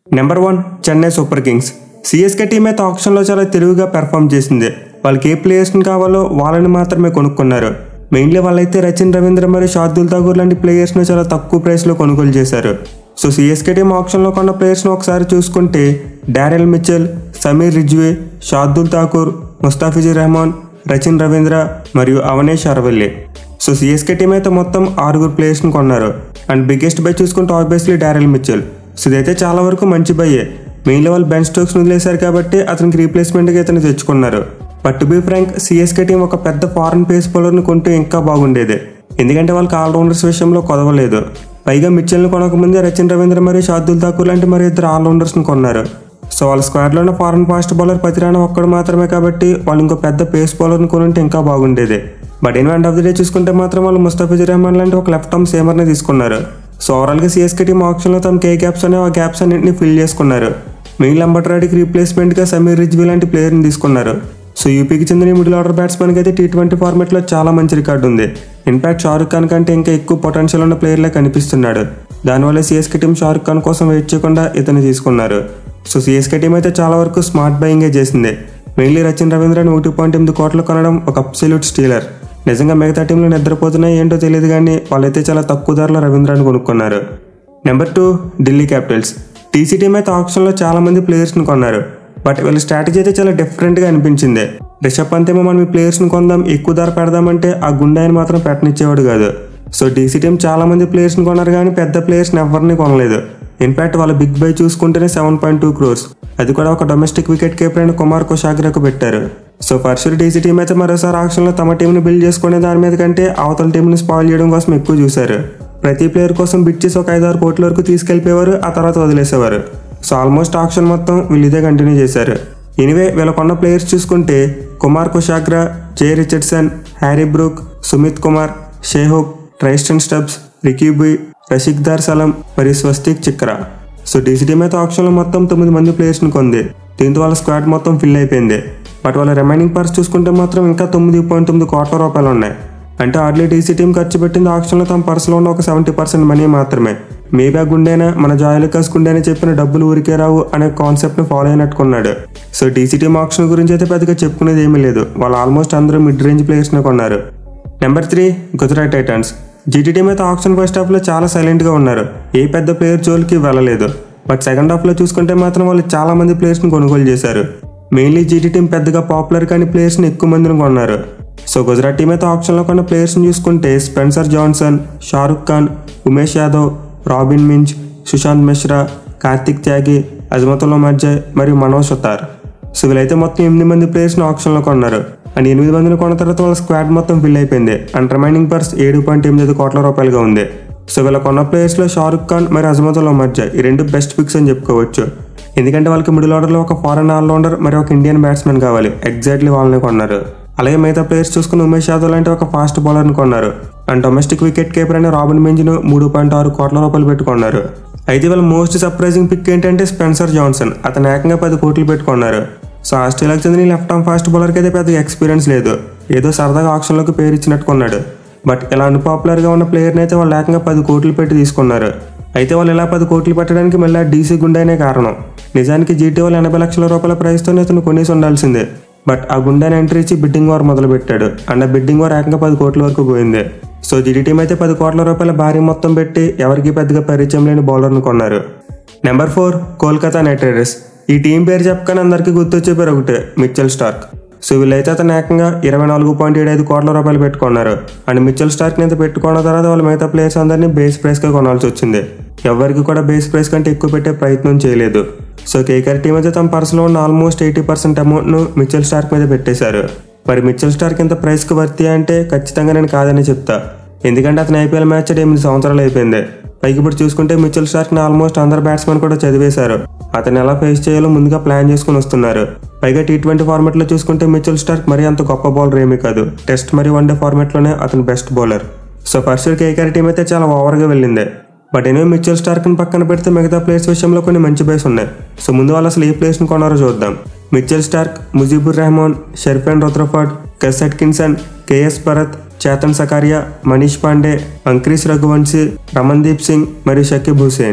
number one Chennai Super Kings CSK team అయితే ఆప్షన్లో చాలా తెలివిగా పెర్ఫామ్ చేసింది వాళ్ళకి ఏ ప్లేయర్స్ని కావాలో వాళ్ళని మాత్రమే కొనుక్కున్నారు మెయిన్లీ వాళ్ళైతే రచిన్ రవీంద్ర మరియు షార్దుల్ ఠాగూర్ లాంటి ప్లేయర్స్ను చాలా తక్కువ ప్రైస్లో కొనుగోలు చేశారు సో సిఎస్కే టీం ఆప్షన్లో కొన్న ప్లేయర్స్ని ఒకసారి చూసుకుంటే డారెల్ మిచెల్ సమీర్ రిజ్వే షార్దుల్ ఠాకూర్ ముస్తాఫిజుర్ రెహమాన్ రచిన్ రవీంద్ర మరియు Avanish Aravelly so CSK team అయితే మొత్తం ఆరుగురు ప్లేయర్స్ని కొన్నారు అండ్ బిగ్గెస్ట్ బై చూసుకుంటే ఆబ్వియస్లీ డారెల్ మిచెల్ సో ఇదైతే చాలా వరకు మంచి బయ్యే మెయిన్ లెవెల్ బెంచ్ స్టోక్స్ వదిలేశారు కాబట్టి అతనికి రీప్లేస్మెంట్గా ఇతను తెచ్చుకున్నారు but to be frank CSK team ఒక పెద్ద ఫారెన్ పేస్ బౌలర్ని కొంటే ఇంకా బాగుండేది ఎందుకంటే వాళ్ళకి ఆల్రౌండర్స్ విషయంలో కొదవలేదు పైగా మిచెల్ని కొనకముందే రచిన్ రవీంద్ర మరియు షార్దుల్ ఠాకూర్ లాంటి మరి ఇద్దరు ఆల్రౌండర్స్ని కొన్నారు సో వాళ్ళ స్క్వాడ్లో ఉన్న ఫారెన్ ఫాస్ట్ బౌలర్ పతిరాణ ఒక్కడు మాత్రమే కాబట్టి వాళ్ళు ఇంకో పెద్ద పేస్ బౌలర్ని కొనుంటే ఇంకా బాగుండేది but in end of the day చూసుకుంటే మాత్రం వాళ్ళు ముస్తాఫిజుర్ రెహమాన్ లాంటి ఒక లెఫ్ట్ ఆర్మ్ సేమర్ని తీసుకున్నారు సో ఓవరాల్గా సిఎస్కే టీం ఆప్షన్లో తమ కే గ్యాప్స్ అనే ఆ గ్యాప్స్ అన్నింటినీ ఫిల్ చేసుకున్నారు మెయిన్ లంబట్రాడికి రీప్లేస్మెంట్గా సమీర్ రిజ్వీ లాంటి ప్లేయర్ని తీసుకున్నారు సో యూపీకి చెందిన ఈ మిడిల్ ఆర్డర్ బ్యాట్స్మెన్కి అయితే టీ ట్వంటీ ఫార్మాట్లో చాలా మంచి రికార్డు ఉంది ఇన్ఫాక్ట్ షారుఖ్ ఖాన్ కంటే ఇంకా ఎక్కువ పొటెన్షియల్ ఉన్న ప్లేయర్లే కనిపిస్తున్నాడు దానివల్ల సిఎస్కే టీం షారుఖ్ ఖాన్ కోసం వెయిట్ చేయకుండా ఇతను తీసుకున్నారు సో సిఎస్కే టీం అయితే చాలా వరకు స్మార్ట్ బయింగే చేసింది మెయిన్లీ రచిన్ రవీంద్రని ఒకటి పాయింట్ ఎనిమిది కోట్లు కొనడం ఒక అబ్సల్యూట్ స్టీలర్ నిజంగా మిగతా టీంలో నిద్రపోతున్నాయి ఏంటో తెలియదు కానీ వాళ్ళైతే చాలా తక్కువ ధరలో రవీంద్రాన్ని కొనుక్కున్నారు number two Delhi Capitals DC team అయితే ఆప్షన్లో చాలా మంది ప్లేయర్స్ని కొన్నారు బట్ వీళ్ళ స్ట్రాటజీ అయితే చాలా డిఫరెంట్గా అనిపించింది రిషబ్ పంత్ ఏమో మనం ఈ ప్లేయర్స్ని కొందాం ఎక్కువ ధర పెడదామంటే ఆ గుండాయిని మాత్రం పెట్టనిచ్చేవాడు కాదు సో డీసీ టీం చాలా మంది ప్లేయర్స్ని కొన్నారు కానీ పెద్ద ప్లేయర్స్ని ఎవరిని కొనలేదు ఇన్ఫాక్ట్ వాళ్ళ బిగ్ బై చూసుకుంటేనే సెవెన్ పాయింట్ టూ క్రోర్స్ అది కూడా ఒక డొమెస్టిక్ వికెట్ కీపర్ అయిన కుమార్ కుషాగ్రకు పెట్టారు సో ఫర్షూర్ డీసీ టీం అయితే మరోసారి ఆక్షన్లో తమ టీంని బిల్డ్ చేసుకునే దాని మీద కంటే అవతల టీంని స్పాయిల్ చేయడం కోసం ఎక్కువ చూశారు ప్రతి ప్లేయర్ కోసం బిట్ చేసి ఒక ఐదారు కోట్ల వరకు తీసుకెళ్లిపోయేవారు ఆ తర్వాత వదిలేసేవారు సో ఆల్మోస్ట్ ఆప్షన్ మొత్తం వీళ్ళు ఇదే కంటిన్యూ చేశారు ఎనివే వీళ్ళకున్న ప్లేయర్స్ చూసుకుంటే కుమార్ కుషాగ్రా జే Richardson Harry Brook Sumit Kumar షేహోక్ ట్రైస్టన్ stubs రికీబుయ్ రషిక్దార్ సలం మరియు స్వస్తిక్ చిక్రా సో డీసీటీ మీద ఆప్షన్లో మొత్తం తొమ్మిది మంది ప్లేయర్స్ని కొంది దీంతో వాళ్ళ స్క్వాడ్ మొత్తం ఫిల్ అయిపోయింది బట్ వాళ్ళ రిమైనింగ్ పర్స్ చూసుకుంటే మాత్రం ఇంకా తొమ్మిది పాయింట్ తొమ్మిది కోట్ల రూపాయలు ఉన్నాయి అంటే ఆర్లీ డీసీ టీం ఖర్చు పెట్టింది ఆప్షన్లో తమ పర్సులో ఉన్న ఒక సెవెంటీ పర్సెంట్ మనీ మాత్రమే మేబీ ఆ గుండెనా మన జాయలికాస్ గుండెని చెప్పిన డబ్బులు ఊరికే రావు అనే కాన్సెప్ట్ని ఫాలో అయినట్టుకున్నాడు సో డీసీ టీం ఆప్షన్ గురించి అయితే పెద్దగా చెప్పుకునేది ఏమీ లేదు వాళ్ళు ఆల్మోస్ట్ అందరూ మిడ్ రేంజ్ ప్లేయర్స్ని కొన్నారు number three Gujarat Titans GT team అయితే ఆప్షన్ ఫస్ట్ హాఫ్లో చాలా సైలెంట్గా ఉన్నారు ఏ పెద్ద ప్లేయర్ జోలికి వెళ్ళలేదు బట్ సెకండ్ హాఫ్లో చూసుకుంటే మాత్రం వాళ్ళు చాలా మంది ప్లేయర్స్ని కొనుగోలు చేశారు మెయిన్లీ జీటీ టీం పెద్దగా పాపులర్ కానీ ప్లేయర్స్ని ఎక్కువ మందిని కొన్నారు సో గుజరాత్ టీం అయితే ఆప్షన్లో కొన్న ప్లేయర్స్ని చూసుకుంటే స్పెన్సర్ జాన్సన్ షారుఖ్ ఖాన్ ఉమేష్ యాదవ్ రాబిన్ మించ్ సుశాంత్ మిశ్రా కార్తిక్ త్యాగి అజ్మతుల్లా మర్జయ్ మరియు మనోజ్ సుతార్ సో వీళ్ళైతే మొత్తం ఎనిమిది మంది ప్లేయర్స్ని ఆప్షన్లో కొన్నారు అండ్ ఎనిమిది మందిని కొన్న తర్వాత వాళ్ళ స్క్వాడ్ మొత్తం ఫిల్ అయిపోయింది అండ్ రిమైనింగ్ పర్స్ ఏడు పాయింట్ ఎనిమిది కోట్ల రూపాయలుగా ఉంది సో వీళ్ళ కొన్న ప్లేయర్స్లో షారుఖ్ ఖాన్ మరియు అజమతుల్లా మర్జా ఈ రెండు బెస్ట్ పిక్స్ అని చెప్పుకోవచ్చు ఎందుకంటే వాళ్ళకి మిడిల్ ఆర్డర్లో ఒక ఫారెన్ ఆల్రౌండర్ మరియు ఒక ఇండియన్ బ్యాట్స్మెన్ కావాలి ఎగ్జాక్ట్లీ వాళ్ళని కొన్నారు అలాగే మిగతా ప్లేయర్స్ చూసుకుని ఉమేష్ యాదవ్ లాంటి ఒక ఫాస్ట్ బౌలర్ని కొన్నారు అండ్ డొమెస్టిక్ వికెట్ కీపర్ అయిన రాబిన్ మింజ్ను మూడు పాయింట్ ఆరు కోట్ల రూపాయలు పెట్టుకున్నారు అయితే వాళ్ళ మోస్ట్ సర్ప్రైజింగ్ పిక్ ఏంటంటే స్పెన్సర్ జాన్సన్ అతను ఏకంగా పది కోట్లు పెట్టుకున్నారు సో ఆస్ట్రేలియాకి చెందిన ఈ లెఫ్ట్ ఆర్మ్ ఫాస్ట్ బౌలర్కి అయితే పెద్ద ఎక్స్పీరియన్స్ లేదు ఏదో సరదాగా ఆప్షన్లోకి పేరు ఇచ్చినట్టుకున్నాడు బట్ ఇలా అన్పాపులర్గా ఉన్న ప్లేయర్ని అయితే వాళ్ళు ఏకంగా పది కోట్లు పెట్టి తీసుకున్నారు అయితే వాళ్ళు ఇలా పది కోట్లు పెట్టడానికి మళ్ళీ ఆ డీసీ గుండెనే కారణం నిజానికి జీటీ వాళ్ళు ఎనభై లక్షల రూపాయల ప్రైస్తోనే ఇతను కొనేసి ఉండాల్సిందే బట్ ఆ గుండెని ఎంట్రీ ఇచ్చి బిడ్డింగ్ వార్ మొదలు పెట్టాడు అండ్ ఆ బిడ్డింగ్ వార్ ఏకంగా పది కోట్ల వరకు పోయింది సో జీడీ టీం అయితే పది కోట్ల రూపాయల భారీ మొత్తం పెట్టి ఎవరికి పెద్దగా పరిచయం లేని బౌలర్ను కొన్నారు number four Kolkata Knight Riders ఈ టీం పేరు చెప్పగానే అందరికీ గుర్తొచ్చే పేరు ఒకటే మిచ్చల్ స్టార్క్ సో వీళ్ళైతే అతను ఏకంగా ఇరవై నాలుగు పాయింట్ ఏడు ఐదు కోట్ల రూపాయలు పెట్టుకున్నారు అండ్ మిచ్చల్ స్టార్క్ని అయితే పెట్టుకున్న తర్వాత వాళ్ళు మిగతా ప్లేయర్స్ అందరినీ బేస్ ప్రైస్గా కొనాల్సి వచ్చింది ఎవరికి కూడా బేస్ ప్రైస్ కంటే ఎక్కువ పెట్టే ప్రయత్నం చేయలేదు సో కేకర్ టీం అయితే తమ పర్సులో ఉన్న ఆల్మోస్ట్ ఎయిటీ పర్సెంట్ అమౌంట్ను మిచ్చల్ స్టార్క్ మీద పెట్టేశారు మరి మిచ్చల్ స్టార్క్ ఇంత ప్రైస్కి వర్తి అంటే ఖచ్చితంగా నేను కాదని చెప్తా ఎందుకంటే అతను ఐపీఎల్ మ్యాచ్ ఆడి ఎనిమిది సంవత్సరాలు అయిపోయింది పైకి ఇప్పుడు చూసుకుంటే మిచ్చల్ స్టార్క్ని ఆల్మోస్ట్ అందరు బ్యాట్స్మెన్ కూడా చదివేశారు అతను ఎలా ఫేస్ చేయాలో ముందుగా ప్లాన్ చేసుకుని వస్తున్నారు పైగా టీ ట్వంటీ ఫార్మాట్లో చూసుకుంటే మిచ్చల్ స్టార్క్ మరీ అంత గొప్ప బౌలర్ ఏమీ కాదు టెస్ట్ మరియు వన్డే ఫార్మాట్లోనే అతను best bowler so first KKR team అయితే చాలా ఓవర్గా వెళ్ళింది బట్ ఎనివే మిచ్చల్ స్టార్క్ని పక్కన పెడితే మిగతా ప్లేయర్స్ విషయంలో కొన్ని మంచి బేస్ ఉన్నాయి సో ముందు వాళ్ళు అసలు ఏ ప్లేయర్స్ని కొన్నారో చూద్దాం Mitchell Starc Mujeebur Rahman Sherfane Rutherford Gus Atkinson KS Bharat Chetan Sakariya Manish Pandey Angkrish Raghuvanshi Ramandeep Singh మరియు Sakib Hussain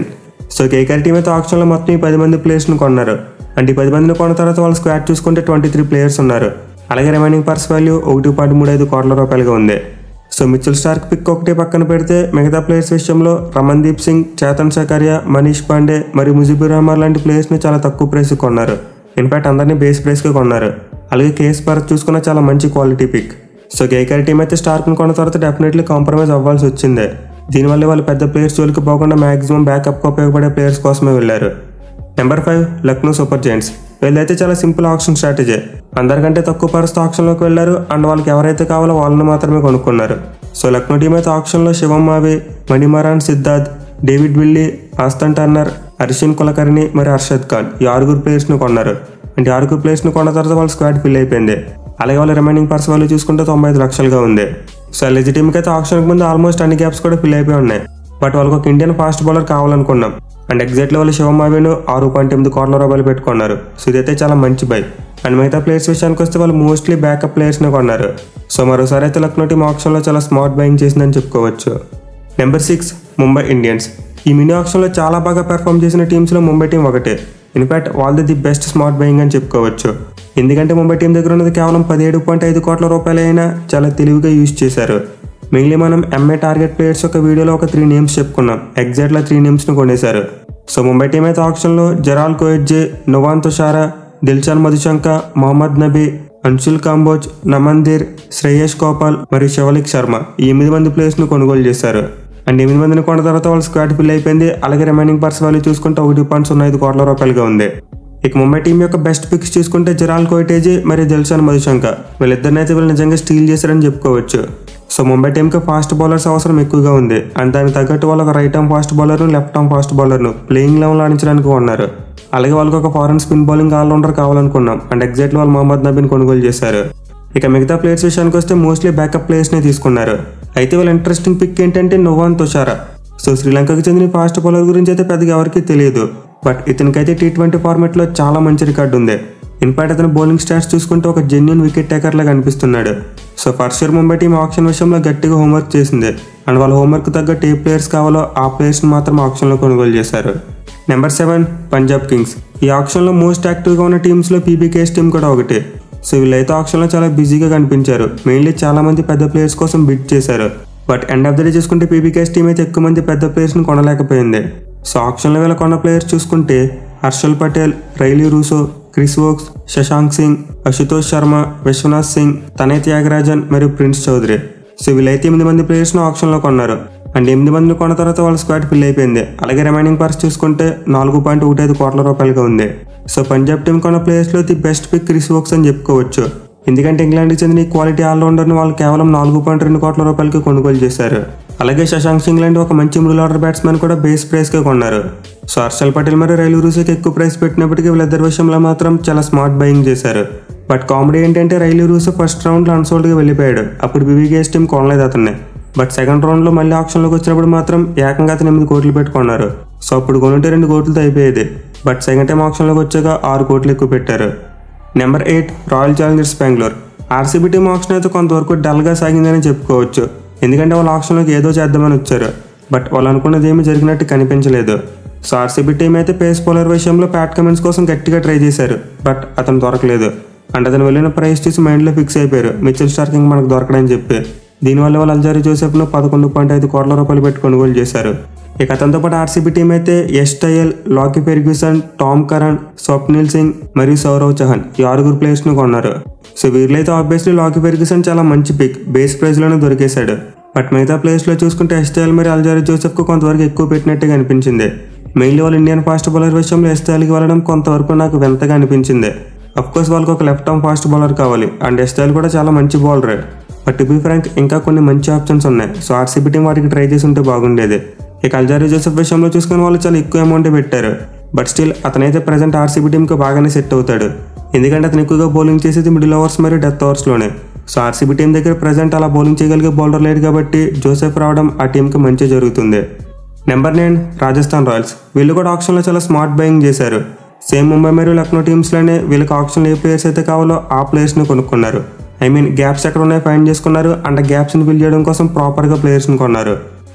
so KKR team అయితే ఆప్షన్లో మొత్తం ఈ పది మంది ప్లేయర్స్ని కొన్నారు అంటే ఈ పది మందిని కొన్న తర్వాత వాళ్ళ స్క్వాడ్ చూసుకుంటే ట్వంటీ త్రీ ప్లేయర్స్ ఉన్నారు అలాగే రిమైనింగ్ పర్స్ వాల్యూ ఒకటి పాయింట్ మూడు ఐదు కోట్ల రూపాయలుగా ఉంది సో మిచిల్ స్టార్క్ పిక్ ఒకటి పక్కన పెడితే మిగతా ప్లేయర్స్ విషయంలో రమన్దీప్ సింగ్ చేతన్ సకారియా మనీష్ పాండే మరియు ముజిబుర్ రహమాన్ లాంటి ప్లేయర్స్ని చాలా తక్కువ ప్రైస్కి కొన్నారు ఇన్ఫాక్ట్ అందరినీ బేస్ ప్రైస్కి కొన్నారు అలాగే కేఎస్ భరత్ చూసుకున్న చాలా మంచి quality pick so KKR team అయితే స్టార్క్ని కొన్న తర్వాత డెఫినెట్లీ కాంప్రమైజ్ అవ్వాల్సి వచ్చిందే దీనివల్ల వాళ్ళు పెద్ద ప్లేయర్స్ జోలికి పోకుండా మాక్సిమం బ్యాకప్కి ఉపయోగపడే ప్లేయర్స్ కోసమే వెళ్ళారు number five Lucknow Super Giants వీళ్ళైతే చాలా సింపుల్ ఆప్షన్ స్ట్రాటజీ అందరికంటే తక్కువ పరిస్థితి ఆప్షన్లోకి వెళ్ళారు అండ్ వాళ్ళకి ఎవరైతే కావాలో వాళ్ళని మాత్రమే కొనుక్కున్నారు సో లక్నో టీం అయితే ఆప్షన్లో Shivam Mavi Manimaran Siddharth David Willey Ashton Turner Arshin Kulkarni మరియు హర్షద్ ఖాన్ ఈ ఆరుగురు ప్లేయర్స్ని కొన్నారు అంటే ఈ ఆరుగురు ప్లేయర్స్ని కొన్న తర్వాత వాళ్ళ స్క్వాడ్ ఫిల్ అయిపోయింది అలాగే వాళ్ళ రిమైనింగ్ పర్స్ వాళ్ళు చూసుకుంటే తొంభై ఐదు లక్షలుగా ఉంది సో ఎల్జీ టీంకి అయితే ఆప్షన్కి ముందు ఆల్మోస్ట్ అన్ని గ్యాప్స్ కూడా ఫిల్ అయిపోయి ఉన్నాయి బట్ వాళ్ళకి ఒక ఇండియన్ ఫాస్ట్ బౌలర్ కావాలనుకున్నాం అండ్ ఎగ్జాక్ట్లీ వాళ్ళు శివమావిను ఆరు పాయింట్ ఎనిమిది కోట్ల రూపాయలు పెట్టుకున్నారు సో ఇదైతే చాలా మంచి బై అండ్ మిగతా ప్లేయర్స్ విషయానికి వస్తే వాళ్ళు మోస్ట్లీ బ్యాకప్ ప్లేయర్స్ని కొన్నారు సో మరోసారి అయితే లక్నో టీం ఆప్షన్లో చాలా స్మార్ట్ బయింగ్ చేసిందని చెప్పుకోవచ్చు నెంబర్ సిక్స్ ముంబై ఇండియన్స్ ఈ మినీ ఆప్షన్లో చాలా బాగా పెర్ఫామ్ చేసిన టీమ్స్లో ముంబై టీం ఒకటే ఇన్ఫాక్ట్ వాళ్ళది ది బెస్ట్ స్మార్ట్ బయింగ్ అని చెప్పుకోవచ్చు ఎందుకంటే ముంబై టీం దగ్గర ఉన్నది కేవలం పదిహేడు పాయింట్ ఐదు కోట్ల రూపాయలు అయినా చాలా తెలివిగా యూజ్ చేశారు మెయిన్లీ మనం ఎంఏ టార్గెట్ ప్లేయర్స్ యొక్క వీడియోలో ఒక త్రీ నేమ్స్ చెప్పుకున్నాం ఎగ్జాక్ట్లా త్రీ నేమ్స్ను కొనేశారు సో ముంబై టీం అయితే ఆప్షన్లో జరాల్ కోయెడ్జే నొవాన్ తుషారా దిల్చాన్ మధుశంక మొహమ్మద్ నబీ అన్షుల్ కాంబోజ్ నమందీర్ శ్రేయస్ గోపాల్ మరియు శివలిక్ శర్మ ఈ ఎనిమిది మంది ప్లేయర్స్ను కొనుగోలు చేశారు అండ్ ఎనిమిది మందిని కొన్న తర్వాత వాళ్ళ స్క్వాడ్ ఫిల్ అయిపోయింది అలాగే రిమైనింగ్ పర్స్ వాల్యూ చూసుకుంటే ఒకటి పాయింట్ సున్నా ఐదు కోట్ల రూపాయలుగా ఉంది ఇక ముంబై టీం యొక్క బెస్ట్ పిక్స్ చూసుకుంటే జరాల్ కోయిటేజీ మరియు దిల్షాన్ మధుశంక వీళ్ళిద్దరిని అయితే వీళ్ళు నిజంగా స్టీల్ చేశారని చెప్పుకోవచ్చు సో ముంబై టీంకి ఫాస్ట్ బౌలర్స్ అవసరం ఎక్కువగా ఉంది అండ్ దానికి తగ్గట్టు వాళ్ళు ఒక రైట్ ఆర్మ్ ఫాస్ట్ బౌలర్ను లెఫ్ట్ ఆర్మ్ ఫాస్ట్ బౌలర్ను ప్లేయింగ్ లెవెల్ ఆడించడానికి ఉన్నారు అలాగే వాళ్ళకి ఒక ఫారెన్ స్పిన్ బౌలింగ్ ఆల్రౌండర్ కావాలనుకున్నాం అండ్ ఎగ్జాక్ట్లీ వాళ్ళు మొహమ్మద్ నబీని కొనుగోలు చేశారు ఇక మిగతా ప్లేయర్స్ విషయానికి వస్తే మోస్ట్లీ బ్యాకప్ ప్లేయర్స్నే తీసుకున్నారు అయితే వాళ్ళ ఇంట్రెస్టింగ్ పిక్ ఏంటంటే నోవాన్ తుషారా సో శ్రీలంకకు చెందిన ఫాస్ట్ బౌలర్ గురించి అయితే పెద్దగా ఎవరికీ తెలియదు బట్ ఇతనికైతే టీ ట్వంటీ ఫార్మాట్లో చాలా మంచి రికార్డు ఉంది ఇన్ఫాక్ట్ అతను బౌలింగ్ స్టాట్స్ చూసుకుంటే ఒక జెన్యున్ వికెట్ టేకర్ లాగా అనిపిస్తున్నాడు so first year Mumbai team auction విషయంలో గట్టిగా హోంవర్క్ చేసింది అండ్ వాళ్ళ హోంవర్క్ తగ్గట్టు ఏ ప్లేయర్స్ కావాలో ఆ ప్లేయర్స్ని మాత్రం ఆప్షన్లో కొనుగోలు చేశారు నెంబర్ సెవెన్ పంజాబ్ కింగ్స్ ఈ ఆప్షన్లో మోస్ట్ యాక్టివ్గా ఉన్న టీమ్స్లో పీబీకేఎస్ టీం కూడా ఒకటి సో వీళ్ళైతే ఆప్షన్లో చాలా బిజీగా కనిపించారు మెయిన్లీ చాలా మంది పెద్ద ప్లేయర్స్ కోసం బిడ్ చేశారు but end of the day చూసుకుంటే పీబీకేఎస్ టీం అయితే ఎక్కువ మంది పెద్ద ప్లేయర్స్ని కొనలేకపోయింది సో ఆప్షన్లో వీళ్ళ కొన్న ప్లేయర్స్ చూసుకుంటే Harshal Patel Rilee Rossouw Chris Woakes Shashank Singh Ashutosh Sharma Vishwanath Singh Tanay Thyagarajan మరియు ప్రిన్స్ చౌదరి సో వీళ్ళైతే ఎనిమిది మంది ప్లేయర్స్ను ఆప్షన్లో కొన్నారు అండ్ ఎనిమిది మందిని కొన్న తర్వాత వాళ్ళ స్క్వాడ్ ఫిల్ అయిపోయింది అలాగే రిమైనింగ్ పర్స్ చూసుకుంటే నాలుగు పాయింట్ ఒకటి ఐదు కోట్ల రూపాయలుగా ఉంది సో పంజాబ్ టీం కొన్న ప్లేయర్స్లో the best pick Chris Woakes అని చెప్పుకోవచ్చు ఎందుకంటే ఇంగ్లాండ్కి చెందిన ఈ క్వాలిటీ ఆల్రౌండర్ని వాళ్ళు కేవలం నాలుగు పాయింట్ రెండు కోట్ల రూపాయలకి కొనుగోలు చేశారు అలాగే శశాంక్ సింగ్ లాంటి ఒక మంచి మిడిల్ ఆర్డర్ బ్యాట్స్మెన్ కూడా బేస్ ప్రైస్కే కొన్నారు సో హర్షల్ పటేల్ మరియు రైలు రూసీకి ఎక్కువ ప్రైస్ పెట్టినప్పటికీ వీళ్ళిద్దరి విషయంలో మాత్రం చాలా స్మార్ట్ బయింగ్ చేశారు బట్ కామెడీ ఏంటంటే రైలు రూసో ఫస్ట్ రౌండ్లో అన్సోల్డ్గా వెళ్ళిపోయాడు అప్పుడు బీవీకేఎస్ టీం కొనలేదు అతన్ని బట్ సెకండ్ రౌండ్లో మళ్ళీ ఆప్షన్లోకి వచ్చినప్పుడు మాత్రం ఏకంగా అతను ఎనిమిది కోట్లు పెట్టుకున్నారు సో అప్పుడు కొనుంటే రెండు కోట్లతో అయిపోయేది బట్ సెకండ్ టైం ఆప్షన్లోకి వచ్చాక ఆరు కోట్లు ఎక్కువ పెట్టారు number eight Royal Challengers Bengaluru RCB team auction అయితే కొంతవరకు డల్గా సాగిందని చెప్పుకోవచ్చు ఎందుకంటే వాళ్ళు ఆప్షన్లోకి ఏదో చేద్దామని వచ్చారు బట్ వాళ్ళు అనుకున్నది ఏమీ జరిగినట్టు కనిపించలేదు సో ఆర్సీబీ టీం అయితే పేస్ బౌలర్ విషయంలో ప్యాట్ కమెంట్స్ కోసం గట్టిగా ట్రై చేశారు బట్ అతను దొరకలేదు అండ్ అతను వెళ్ళిన ప్రైస్ చూసి మైండ్లో ఫిక్స్ అయిపోయారు మిచిల్ స్టార్కింగ్ మనకు దొరకడని చెప్పి దీనివల్ల వాళ్ళు అల్జారీ జోసెఫ్ను పదకొండు పాయింట్ ఐదు కోట్ల రూపాయలు పెట్టి కొనుగోలు చేశారు ఇక అతనితో పాటు ఆర్సీబీ టీం అయితే ఎస్టైల్ Lockie Ferguson Tom Curran Swapnil Singh మరియు సౌరవ్ చౌహాన్ ఈ ఆరుగురు ప్లేయర్స్ను కొన్నారు సో వీళ్ళైతే ఆబ్వియస్లీ లాకీ ఫెర్గ్యూసన్ చాలా మంచి పిక్ బేస్ ప్రైస్లోనే దొరికేశాడు బట్ మిగతా ప్లేయర్స్లో చూసుకుంటే ఎస్టైల్ మరియు అల్జారీ జోసెఫ్కు కొంతవరకు ఎక్కువ పెట్టినట్టుగా అనిపించింది మెయిన్లీ వాళ్ళు ఇండియన్ ఫాస్ట్ బౌలర్ విషయంలో ఎస్టైల్కి వెళ్ళడం కొంతవరకు నాకు వింతగా అనిపించింది కోర్స్ వాళ్ళకి ఒక లెఫ్ట్ ఆర్మ్ ఫాస్ట్ బౌలర్ కావాలి అండ్ ఎస్టైల్ కూడా చాలా మంచి బౌలరే బట్ టు బీ ఫ్రాంక్ ఇంకా కొన్ని మంచి ఆప్షన్స్ ఉన్నాయి సో ఆర్సీబీ టీం వాటికి ట్రై చేసి ఉంటే బాగుండేది ఇక అల్జారీ జోసెఫ్ విషయంలో చూసుకుని వాళ్ళు చాలా ఎక్కువ అమౌంట్ పెట్టారు బట్ స్టిల్ అతనైతే ప్రజెంట్ ఆర్సీబీ టీంకి బాగానే సెట్ అవుతాడు ఎందుకంటే అతను ఎక్కువగా బౌలింగ్ చేసేది మిడిల్ ఓవర్స్ మరియు డెత్ ఓవర్స్లోనే సో ఆర్సీబీ టీం దగ్గర ప్రజెంట్ అలా బౌలింగ్ చేయగలిగే బౌలర్ లేడు కాబట్టి జోసెఫ్ రావడం ఆ టీంకి మంచి జరుగుతుంది నెంబర్ నైన్ రాజస్థాన్ రాయల్స్ వీళ్ళు కూడా ఆప్షన్లో చాలా స్మార్ట్ బయింగ్ చేశారు సేమ్ ముంబై మరియు లక్నో టీమ్స్లోనే వీళ్ళకి ఆప్షన్లో ఏ ప్లేయర్స్ అయితే కావాలో ఆ ప్లేయర్స్ని కొనుక్కున్నారు ఐ మీన్ గ్యాప్స్ ఎక్కడ ఉన్నాయో ఫైండ్ చేసుకున్నారు అండ్ గ్యాప్స్ని ఫిల్ చేయడం కోసం ప్రాపర్గా ప్లేయర్స్ని కొన్నారు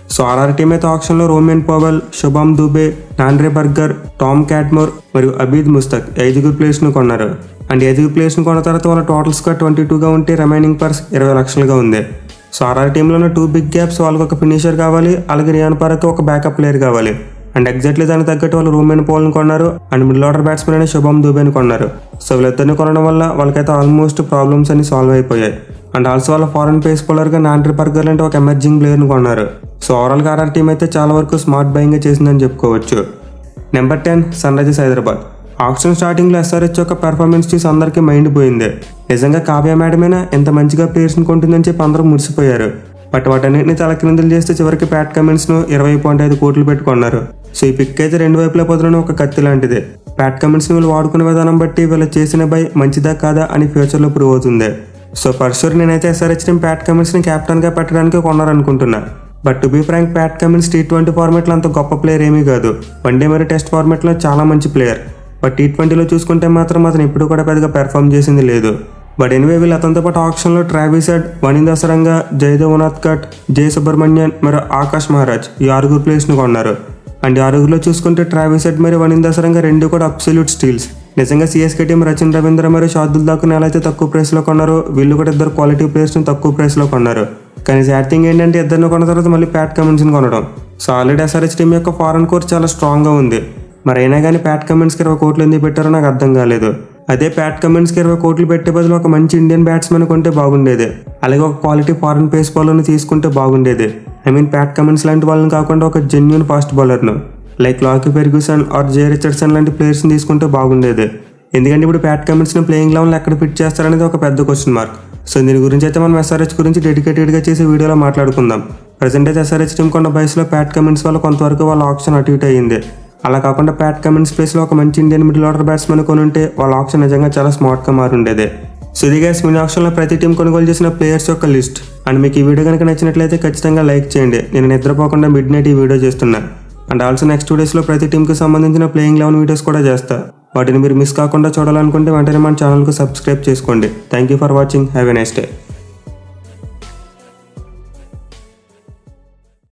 సో ఆర్ఆర్ టీమ్ అయితే ఆప్షన్లో Rovman Powell Shubham Dubey Nandre Burger Tom Cadmore మరియు అబీద్ ముస్తక్ ఐదుగురు ప్లేయర్స్ను కొన్నారు అండ్ ఐదుగురు ప్లేయర్స్ను కొన్న తర్వాత వాళ్ళ టోటల్ స్కోర్ ట్వంటీ టూగా ఉంటే రిమైనింగ్ పర్స్ ఇరవై లక్షలుగా ఉంది సో ఆర్ఆర్ టీంలో ఉన్న టూ బిగ్ గ్యాప్స్ వాళ్ళకి ఒక ఫినిషర్ కావాలి అలాగే రియాన్ పరకు ఒక బ్యాకప్ ప్లేయర్ కావాలి అండ్ ఎగ్జాక్ట్లీ దానికి తగ్గట్టు వాళ్ళు రూమెన్ పోల్ని కొన్నారు అండ్ మిడిల్ ఆర్డర్ బ్యాట్స్మెన్ అనే శుభం దుబేని కొన్నారు సో వీళ్ళిద్దరిని కొనడం వల్ల వాళ్ళకైతే ఆల్మోస్ట్ ప్రాబ్లమ్స్ అన్ని సాల్వ్ అయిపోయాయి అండ్ ఆల్సో వాళ్ళ ఫారెన్ పేస్ బౌలర్గా నాండ్రీ పర్గర్ లాంటి ఒక ఎమర్జింగ్ ప్లేయర్ని కొన్నారు సో ఓవరాల్గా ఆర్ఆర్ టీం అయితే చాలా వరకు స్మార్ట్ బయింగ్ చేసిందని చెప్పుకోవచ్చు number ten Sunrisers Hyderabad auction స్టార్టింగ్లో ఎస్ఆర్హెచ్ యొక్క పెర్ఫార్మెన్స్ చూసి అందరికీ మైండ్ పోయింది నిజంగా కావ్య మేడమేనా ఎంత మంచిగా ప్లేయర్స్ని కొంటుందని చెప్పి అందరూ మురిసిపోయారు బట్ వాటన్నిటిని తలకిందులు చేస్తే చివరికి ప్యాట్ కమెంట్స్ను ఇరవై పాయింట్ ఐదు కోట్లు పెట్టుకున్నారు సో ఈ పిక్ అయితే రెండు వైపులా పొదలను ఒక కత్తి లాంటిది ప్యాట్ కమెంట్స్ని వీళ్ళు వాడుకునే విధానం బట్టి వీళ్ళు చేసిన బై మంచిదా కాదా అని ఫ్యూచర్లో ప్రూవ్ అవుతుంది సో పర్సూర్ నేనైతే ఎస్ఆర్హెచ్ టీం ప్యాట్ కమెంట్స్ని కెప్టెన్గా పెట్టడానికి కొన్నారనుకుంటున్నా but to be frank Pat Cummins T twenty ఫార్మాట్లో అంత గొప్ప ప్లేయర్ ఏమీ కాదు వన్డే మరియు టెస్ట్ ఫార్మాట్లో చాలా మంచి ప్లేయర్ బట్ టీ ట్వంటీలో చూసుకుంటే మాత్రం అతను ఇప్పుడు కూడా పెద్దగా పెర్ఫామ్ చేసింది లేదు బట్ ఎనివే వీళ్ళు అతనితో పాటు ఆప్షన్లో ట్రావిసెడ్ వనింద సరంగ జయదేవ్ ఉనాథ్కట్ జయ సుబ్రహ్మణ్యన్ మరియు ఆకాష్ మహారాజ్ ఈ ఆరుగురు ప్లేయర్స్ని కొన్నారు అండ్ ఈ ఆరుగురులో చూసుకుంటే ట్రావిసెడ్ మరియు వనింద సరంగ రెండు కూడా అబ్సల్యూట్ స్టీల్స్ నిజంగా సిఎస్కే టీం రచిన్ రవీంద్ర మరియు షాదుల్ దాకుని ఎలా అయితే తక్కువ ప్రైస్లో కొన్నారో వీళ్ళు కూడా ఇద్దరు క్వాలిటీ ప్లేయర్స్ని తక్కువ ప్రైస్లో కొన్నారు కానీ సాడ్ థింగ్ ఏంటంటే ఇద్దరిని కొన్న తర్వాత మళ్ళీ ప్యాట్ కమిన్స్ని కొనడం సో ఆల్రెడీ ఎస్ఆర్హెచ్ టీం యొక్క ఫారెన్ కోర్ చాలా స్ట్రాంగ్గా ఉంది మరి అయినా కానీ ప్యాట్ కమిన్స్కి ఇరవై కోట్లు ఎందుకు పెట్టారో నాకు అర్థం కాలేదు అదే ప్యాట్ కమిన్స్కి ఇరవై కోట్లు పెట్టే బదులు ఒక మంచి ఇండియన్ బ్యాట్స్మెన్ కొంటే బాగుండేది అలాగే ఒక క్వాలిటీ ఫారెన్ పేస్ బౌలర్ని తీసుకుంటే బాగుండేది ఐ మీన్ ప్యాట్ కమిన్స్ లాంటి వాళ్ళని కాకుండా ఒక జెన్యున్ ఫాస్ట్ బౌలర్ను like Lockie Ferguson or Jhye Richardson లాంటి ప్లేయర్స్ని తీసుకుంటే బాగుండేది ఎందుకంటే ఇప్పుడు ప్యాట్ కమిన్స్ని ప్లేయింగ్ లెవెన్లో ఎక్కడ ఫిట్ చేస్తారనేది ఒక పెద్ద క్వశ్చన్ మార్క్ సో దీని గురించి అయితే మనం ఎస్ఆర్హెచ్ గురించి డెడికేటెడ్గా చేసే వీడియోలో మాట్లాడుకుందాం ప్రజెంట్ అయితే ఎస్ఆర్హెచ్ టీం కొన్న బయసులో ప్యాట్ కమిన్స్ వల్ల కొంతవరకు వాళ్ళ ఆప్షన్ అటు ఇటు అయ్యింది అలా కాకుండా ప్యాట్ కమిన్స్ ప్లేస్లో ఒక మంచి ఇండియన్ మిడిల్ ఆర్డర్ బ్యాట్స్మెన్ కొని ఉంటే వాళ్ళ ఆప్షన్ నిజంగా చాలా స్మార్ట్గా మారుండేది సో ఇది గ్యాస్ మినీ ఆప్షన్లో ప్రతి టీం కొనుగోలు చేసిన ప్లేయర్స్ యొక్క లిస్ట్ అండ్ మీకు ఈ వీడియో కనుక నచ్చినట్లయితే ఖచ్చితంగా లైక్ చేయండి నేను నిద్రపోకుండా మిడ్ నైట్ ఈ వీడియో చేస్తున్నా అండ్ ఆల్సో నెక్స్ట్ టూ డేస్లో ప్రతి టీంకి సంబంధించిన ప్లేయింగ్ లెవెన్ వీడియోస్ కూడా చేస్తా వాటిని మీరు మిస్ కాకుండా చూడాలనుకుంటే వెంటనే మన ఛానల్కు సబ్స్క్రైబ్ చేసుకోండి thank you for watching have a nice day